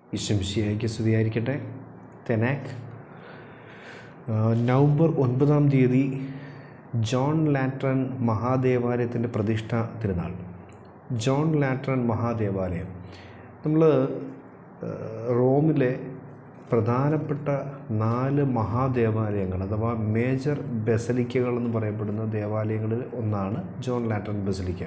ഈശംശിയായിക്ക് സ്തുതിയായിരിക്കട്ടെ തെനാക്ക് ആ, നവംബർ ഒൻപതാം തീയതി ജോൺ ലാട്രൻ മഹാദേവാലയത്തിൻ്റെ പ്രതിഷ്ഠ തിരുനാൾ ജോൺ ലാട്രൻ മഹാദേവാലയം നമ്മൾ റോമിലെ പ്രധാനപ്പെട്ട നാല് മഹാദേവാലയങ്ങൾ അഥവാ മേജർ ബസലിക്കകൾ എന്ന് പറയപ്പെടുന്ന ദേവാലയങ്ങളിൽ ഒന്നാണ് John Lateran basilica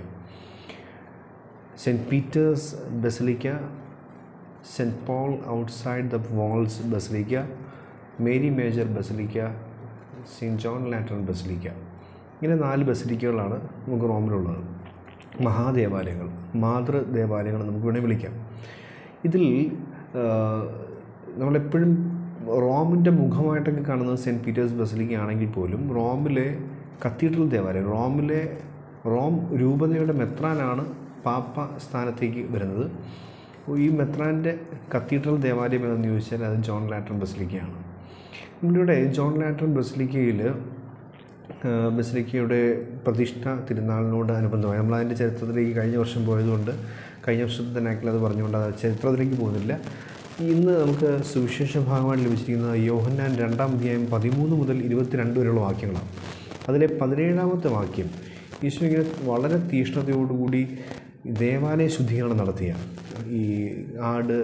Saint Peter's basilica Saint Paul outside the walls basilica Mary Major basilica Saint John Lateran basilica ഇങ്ങനെ നാല് ബസലിക്കകളാണ് നമുക്ക് റോമിലുള്ളത് മഹാദേവാലയങ്ങൾ മാതൃ ദേവാലയങ്ങൾ നമുക്ക് വേണമെങ്കിൽ വിളിക്കാം ഇതിൽ ആ, നമ്മളെപ്പോഴും റോമിൻ്റെ മുഖമായിട്ടൊക്കെ കാണുന്നത് സെൻറ്റ് പീറ്റേഴ്സ് ബസലിക്ക ആണെങ്കിൽ പോലും റോമിലെ കത്തീഡ്രൽ ദേവാലയം റോമിലെ റോം രൂപതയുടെ മെത്രാനാണ് പാപ്പ സ്ഥാനത്തേക്ക് വരുന്നത് അപ്പോൾ ഈ മെത്രാൻ്റെ കത്തീഡ്രൽ ദേവാലയം എന്ന് ചോദിച്ചാൽ അത് ജോൺ ലാറ്റൺ ബസിലിക്കയാണ് നമ്മളിവിടെ ജോൺ ലാറ്റൺ ബസിലിക്കയിൽ ബസിലിക്കയുടെ പ്രതിഷ്ഠ തിരുനാളിനോട് അനുബന്ധമായി നമ്മൾ അതിൻ്റെ ചരിത്രത്തിലേക്ക് കഴിഞ്ഞ വർഷം പോയതുകൊണ്ട് കഴിഞ്ഞ വർഷത്തെ തന്നെ ആക്കിൽ അത് പറഞ്ഞുകൊണ്ട് അത് ചരിത്രത്തിലേക്ക് പോകുന്നില്ല ഇന്ന് നമുക്ക് സുവിശേഷ ഭാഗമായിട്ട് ലഭിച്ചിരിക്കുന്നത് യോഹന്നാൻ രണ്ടാം അധ്യായം പതിമൂന്ന് മുതൽ ഇരുപത്തിരണ്ട് വരെയുള്ള വാക്യങ്ങളാണ് അതിലെ പതിനേഴാമത്തെ വാക്യം ഈശോ ഇങ്ങനെ വളരെ തീഷ്ണതയോടുകൂടി ദേവാലയ ശുദ്ധീകരണം നടത്തിയ ഈ ആട്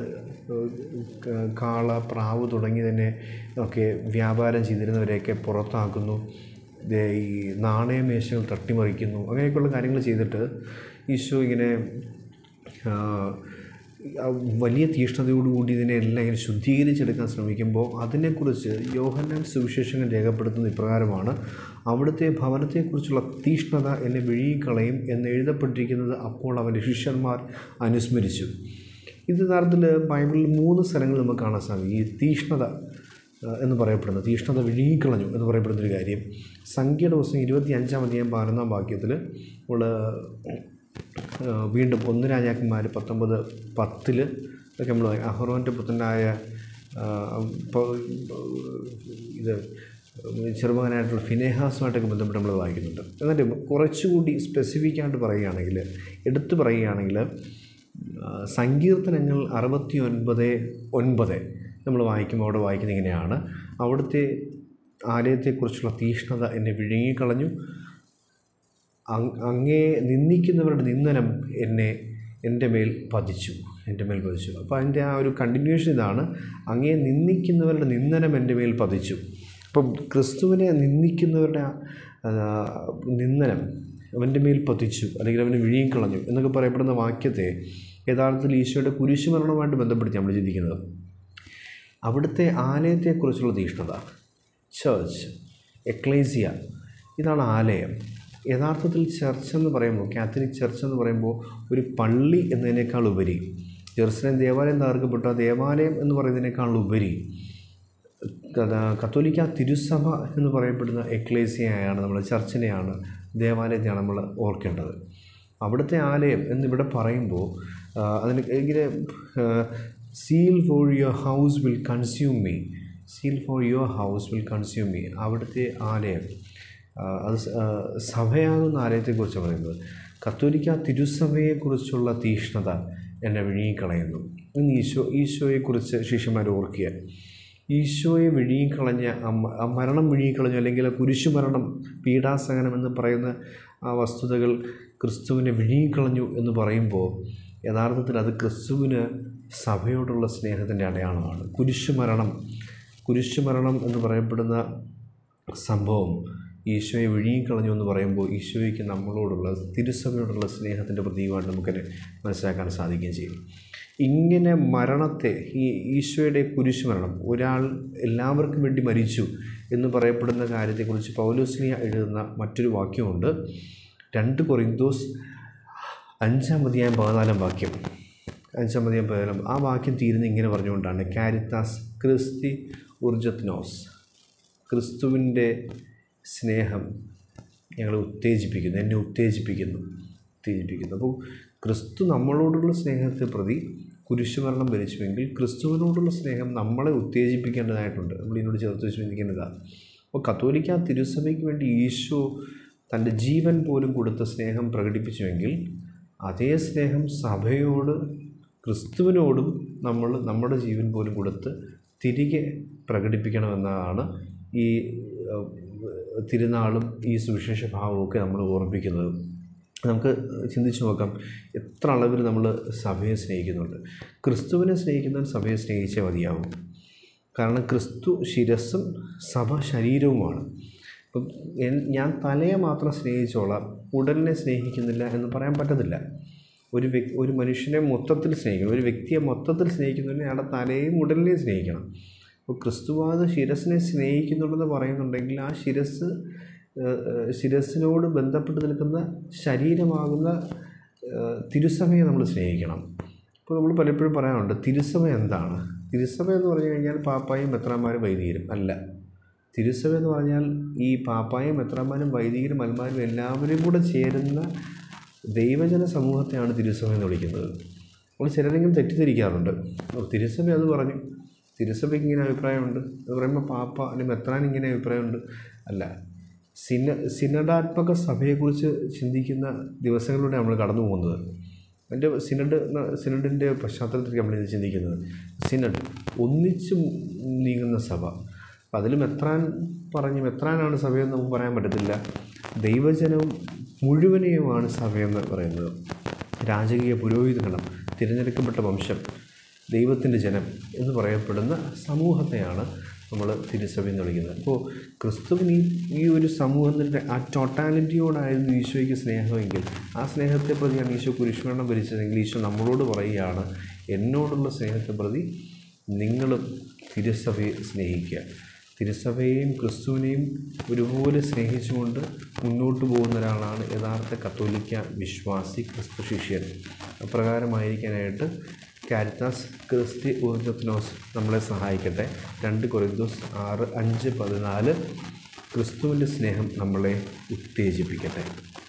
ക- കാള പ്രാവ് തുടങ്ങി തന്നെ ഒക്കെ വ്യാപാരം ചെയ്തിരുന്നവരെയൊക്കെ പുറത്താക്കുന്നു ദേ ഈ നാണയമേശകൾ തട്ടിമറിക്കുന്നു അങ്ങനെയൊക്കെയുള്ള കാര്യങ്ങൾ ചെയ്തിട്ട് ഈശോ ഇങ്ങനെ ആ, ആ വലിയ തീഷ്ണതയോടുകൂടി ഇതിനെ എല്ലാം ഇങ്ങനെ ശുദ്ധീകരിച്ചെടുക്കാൻ ശ്രമിക്കുമ്പോൾ അതിനെക്കുറിച്ച് യോഹന്നാൻ സുവിശേഷങ്ങൾ രേഖപ്പെടുത്തുന്ന ഇപ്രകാരമാണ് അവിടുത്തെ ഭവനത്തെക്കുറിച്ചുള്ള തീഷ്ണത എന്നെ വിഴുകിക്കളയും എന്ന് എഴുതപ്പെട്ടിരിക്കുന്നത് അപ്പോൾ അവൻ്റെ ശിഷ്യന്മാർ അനുസ്മരിച്ചു ഇത് യഥാർത്ഥത്തിൽ ബൈബിളിൽ മൂന്ന് സ്ഥലങ്ങൾ നമുക്ക് കാണാൻ സാധിക്കും ഈ തീഷ്ണത ആ, എന്ന് പറയപ്പെടുന്നത് തീഷ്ണത വിഴുങ്ങിക്കളഞ്ഞു എന്ന് പറയപ്പെടുന്ന ഒരു കാര്യം സംഖ്യയുടെ ദിവസം ഇരുപത്തി അഞ്ചാം അധ്യായം പതിനൊന്നാം വാക്യത്തിൽ നമ്മൾ ആ, വീണ്ടും ഒന്ന് രാജാക്കന്മാർ പത്തൊമ്പത് പത്തിൽ ഒക്കെ നമ്മൾ അഹ്റോൻ്റെ പുത്രനായ ആ, ഇപ്പോൾ ഇത് ചെറുമകനായിട്ടുള്ള ഫിനേഹാസുമായിട്ടൊക്കെ ബന്ധപ്പെട്ട് നമ്മൾ വായിക്കുന്നുണ്ട് എന്നിട്ട് കുറച്ചുകൂടി സ്പെസിഫിക് ആയിട്ട് പറയുകയാണെങ്കിൽ എടുത്തു പറയുകയാണെങ്കിൽ ആ, സങ്കീർത്തനങ്ങൾ അറുപത്തി ഒൻപത് ഒൻപത് നമ്മൾ വായിക്കുമ്പോൾ അവിടെ വായിക്കുന്നത് ഇങ്ങനെയാണ് അവിടുത്തെ ആലയത്തെക്കുറിച്ചുള്ള തീഷ്ണത എന്നെ വിഴുങ്ങിക്കളഞ്ഞു അങ് അങ്ങേ നിന്ദിക്കുന്നവരുടെ നിന്ദനം എന്നെ എൻ്റെ മേൽ പതിച്ചു എൻ്റെ മേൽ പതിച്ചു അപ്പോൾ അതിൻ്റെ ആ ഒരു കണ്ടിന്യൂഷൻ ഇതാണ് അങ്ങേ നിന്ദിക്കുന്നവരുടെ നിന്ദനം എൻ്റെ മേൽ പതിച്ചു അപ്പം ക്രിസ്തുവിനെ നിന്ദിക്കുന്നവരുടെ ആ, ആ, നിന്ദനം അവൻ്റെ മേൽ പതിച്ചു അല്ലെങ്കിൽ അവനെ വിഴുങ്ങിക്കളഞ്ഞു എന്നൊക്കെ പറയപ്പെടുന്ന വാക്യത്തെ യഥാർത്ഥത്തിൽ ഈശോയുടെ കുരിശുമരണവുമായിട്ട് ബന്ധപ്പെടുത്തി നമ്മൾ ചിന്തിക്കുന്നത് അവിടുത്തെ ആലയത്തെക്കുറിച്ചുള്ള തീഷ്ണത ചേർച്ച് എക്ലേസിയ ഇതാണ് ആലയം യഥാർത്ഥത്തിൽ ചർച്ച് എന്ന് പറയുമ്പോൾ കാത്തലിക് ചർച്ച് എന്ന് പറയുമ്പോൾ ഒരു പള്ളി എന്നതിനേക്കാൾ ഉപരി ജെറുസലേം ദേവാലയം തകർക്കപ്പെട്ട ആ ദേവാലയം എന്ന് പറയുന്നതിനേക്കാൾ ഉപരി കഥ- കത്തോലിക്ക തിരുസഭ എന്ന് പറയപ്പെടുന്ന എക്ലേസിയയാണ് നമ്മൾ ചർച്ചിനെയാണ് ദേവാലയത്തെയാണ് നമ്മൾ ഓർക്കേണ്ടത് അവിടുത്തെ ആലയം എന്നിവിടെ പറയുമ്പോൾ ആ, അതിന് ഇങ്ങനെ zeal for your house will consume me zeal for your house will consume me അവിടുത്തെ ആലയം ആ, അത് സ- ആ, സഭയാകുന്ന ആലയത്തെക്കുറിച്ച് പറയുന്നത് കത്തോലിക്ക തിരുസഭയെക്കുറിച്ചുള്ള തീഷ്ണത എന്നെ വിഴുങ്ങിക്കളയുന്നു ഇന്ന് ഈശോ ഈശോയെക്കുറിച്ച് ശിഷ്യന്മാർ ഓർക്കുക ഈശോയെ വിഴുങ്ങിക്കളഞ്ഞ ആ മ- ആ മരണം വിഴുങ്ങിക്കളഞ്ഞു അല്ലെങ്കിൽ ആ കുരിശുമരണം പീഡാസഹനം എന്ന് പറയുന്ന ആ വസ്തുതകൾ ക്രിസ്തുവിനെ വിഴുങ്ങിക്കളഞ്ഞു എന്ന് പറയുമ്പോൾ യഥാർത്ഥത്തിൽ അത് ക്രിസ്തുവിന് സഭയോടുള്ള സ്നേഹത്തിൻ്റെ അടയാളമാണ് കുരിശുമരണം കുരിശുമരണം എന്ന് പറയപ്പെടുന്ന സംഭവം ഈശോയെ വിഴുങ്ങിക്കളഞ്ഞു എന്ന് പറയുമ്പോൾ ഈശോയ്ക്ക് നമ്മളോടുള്ള തിരുസഭയോടുള്ള സ്നേഹത്തിൻ്റെ പ്രതീകമായിട്ട് നമുക്കത് മനസ്സിലാക്കാൻ സാധിക്കുകയും ചെയ്യും ഇങ്ങനെ മരണത്തെ ഈ ഈശോയുടെ കുരിശുമരണം ഒരാൾ എല്ലാവർക്കും വേണ്ടി മരിച്ചു എന്ന് പറയപ്പെടുന്ന കാര്യത്തെക്കുറിച്ച് പൗലോസ്ലിയ എഴുതുന്ന മറ്റൊരു വാക്യമുണ്ട് രണ്ട് കൊറിന്തോസ് അഞ്ചാം അധ്യായം പതിനാലാം വാക്യം അഞ്ചാം അധ്യായം പതിനാലാം ആ വാക്യം തീരുന്ന ഇങ്ങനെ പറഞ്ഞുകൊണ്ടാണ് കാരിത്താസ് ക്രിസ്തി ഉർജത്നോസ് ക്രിസ്തുവിൻ്റെ സ്നേഹം ഞങ്ങളെ ഉത്തേജിപ്പിക്കുന്നു എന്നെ ഉത്തേജിപ്പിക്കുന്നു ഉത്തേജിപ്പിക്കുന്നു അപ്പോൾ ക്രിസ്തു നമ്മളോടുള്ള സ്നേഹത്തെ പ്രതി കുരിശുമരണം ഭരിച്ചുവെങ്കിൽ ക്രിസ്തുവിനോടുള്ള സ്നേഹം നമ്മളെ ഉത്തേജിപ്പിക്കേണ്ടതായിട്ടുണ്ട് നമ്മൾ ഇതിനോട് ചേർത്ത് ചിന്തിക്കേണ്ടതാണ് അപ്പോൾ കത്തോലിക്ക തിരുസഭയ്ക്ക് വേണ്ടി ഈശോ തൻ്റെ ജീവൻ പോലും കൊടുത്ത സ്നേഹം പ്രകടിപ്പിച്ചുവെങ്കിൽ അതേ സ്നേഹം സഭയോട് ക്രിസ്തുവിനോടും നമ്മൾ നമ്മുടെ ജീവൻ പോലും കൊടുത്ത് തിരികെ പ്രകടിപ്പിക്കണമെന്നതാണ് ഈ ഏഹ്, തിരുനാളും ഈ സുവിശേഷ ഭാവവും ഒക്കെ നമ്മൾ ഓർമ്മിപ്പിക്കുന്നത് നമുക്ക് ചിന്തിച്ചു നോക്കാം എത്ര അളവിൽ നമ്മൾ സഭയെ സ്നേഹിക്കുന്നുണ്ട് ക്രിസ്തുവിനെ സ്നേഹിക്കുന്നവൻ സഭയെ സ്നേഹിച്ചേ മതിയാവും കാരണം ക്രിസ്തു ശിരസ്സും സഭ ശരീരവുമാണ് ഇപ്പം എൻ- ഞാൻ തലയെ മാത്രം സ്നേഹിച്ചോളാം ഉടലിനെ സ്നേഹിക്കുന്നില്ല എന്ന് പറയാൻ പറ്റത്തില്ല ഒരു വ്യക് ഒരു മനുഷ്യനെ മൊത്തത്തിൽ സ്നേഹിക്കണം ഒരു വ്യക്തിയെ മൊത്തത്തിൽ സ്നേഹിക്കുന്നുണ്ടെങ്കിൽ അയാളുടെ തലയും ഉടലിനെയും സ്നേഹിക്കണം അപ്പോൾ ക്രിസ്തുവാദ ശിരസിനെ സ്നേഹിക്കുന്നുണ്ടെന്ന് പറയുന്നുണ്ടെങ്കിൽ ആ ശിരസ് ഏഹ്, ഏഹ്, ശിരസിനോട് ബന്ധപ്പെട്ട് നിൽക്കുന്ന ശരീരമാകുന്ന ഏഹ്, തിരുസഭയെ നമ്മൾ സ്നേഹിക്കണം ഇപ്പോൾ നമ്മൾ പലപ്പോഴും പറയാറുണ്ട് തിരുസഭ എന്താണ് തിരുസഭ എന്ന് പറഞ്ഞു കഴിഞ്ഞാൽ പാപ്പായും മെത്രാന്മാരും വൈദികരും അല്ല തിരുസഭ എന്ന് പറഞ്ഞാൽ ഈ പാപ്പായും മെത്രാന്മാരും വൈദികരും അൽമാരും എല്ലാവരും കൂടെ ചേരുന്ന ദൈവജന സമൂഹത്തെയാണ് തിരുസഭ എന്ന് വിളിക്കുന്നത് അപ്പോൾ ചിലരെങ്കിലും തെറ്റിദ്ധരിക്കാറുണ്ട് ഓ, തിരുസഭ അത് പറഞ്ഞു തിരുസഭയ്ക്ക് ഇങ്ങനെ അഭിപ്രായമുണ്ട് അത് പറയുമ്പോൾ പാപ്പ അല്ലെങ്കിൽ മെത്രാൻ ഇങ്ങനെ അഭിപ്രായമുണ്ട് അല്ല സിന സിനഡാത്മക സഭയെക്കുറിച്ച് ചിന്തിക്കുന്ന ദിവസങ്ങളിലൂടെ നമ്മൾ കടന്നു പോകുന്നത് അതിൻ്റെ സിനഡ് സിനഡിൻ്റെ പശ്ചാത്തലത്തിൽ നമ്മൾ ഇത് ചിന്തിക്കുന്നത് സിനഡ് ഒന്നിച്ച് നീങ്ങുന്ന സഭ അപ്പം അതിൽ മെത്രാൻ പറഞ്ഞ് മെത്രാനാണ് സഭയെന്ന് നമുക്ക് പറയാൻ പറ്റത്തില്ല ദൈവജനവും മുഴുവനെയുമാണ് സഭയെന്ന് പറയുന്നത് രാജകീയ പുരോഹിതഗണം തിരഞ്ഞെടുക്കപ്പെട്ട വംശം ദൈവത്തിൻ്റെ ജനം എന്ന് പറയപ്പെടുന്ന സമൂഹത്തെയാണ് നമ്മൾ തിരുസഭ എന്ന് വിളിക്കുന്നത് അപ്പോൾ ക്രിസ്തുവിന് ഈ ഈ ഒരു സമൂഹത്തിൻ്റെ ആ ടോട്ടാലിറ്റിയോടായിരുന്നു ഈശോയ്ക്ക് സ്നേഹമെങ്കിൽ ആ സ്നേഹത്തെ പ്രതിയാണ് ഈശോ കുരിശുമരണം ഭരിച്ചതെങ്കിൽ ഈശോ നമ്മളോട് പറയുകയാണ് എന്നോടുള്ള സ്നേഹത്തെ പ്രതി നിങ്ങളും തിരുസഭയെ സ്നേഹിക്കുക തിരുസഭയെയും ക്രിസ്തുവിനെയും ഒരുപോലെ സ്നേഹിച്ചുകൊണ്ട് മുന്നോട്ട് പോകുന്ന ഒരാളാണ് യഥാർത്ഥ കത്തോലിക്ക വിശ്വാസി ക്രിസ്തു ശിഷ്യൻ അപ്രകാരമായിരിക്കാനായിട്ട് കാരിത്താസ് ക്രിസ്തി ഊർജത്തിനോസ് നമ്മളെ സഹായിക്കട്ടെ രണ്ട് കൊറിന്തോസ് ആറ് അഞ്ച് പതിനാല് ക്രിസ്തുവിൻ്റെ സ്നേഹം നമ്മളെ ഉത്തേജിപ്പിക്കട്ടെ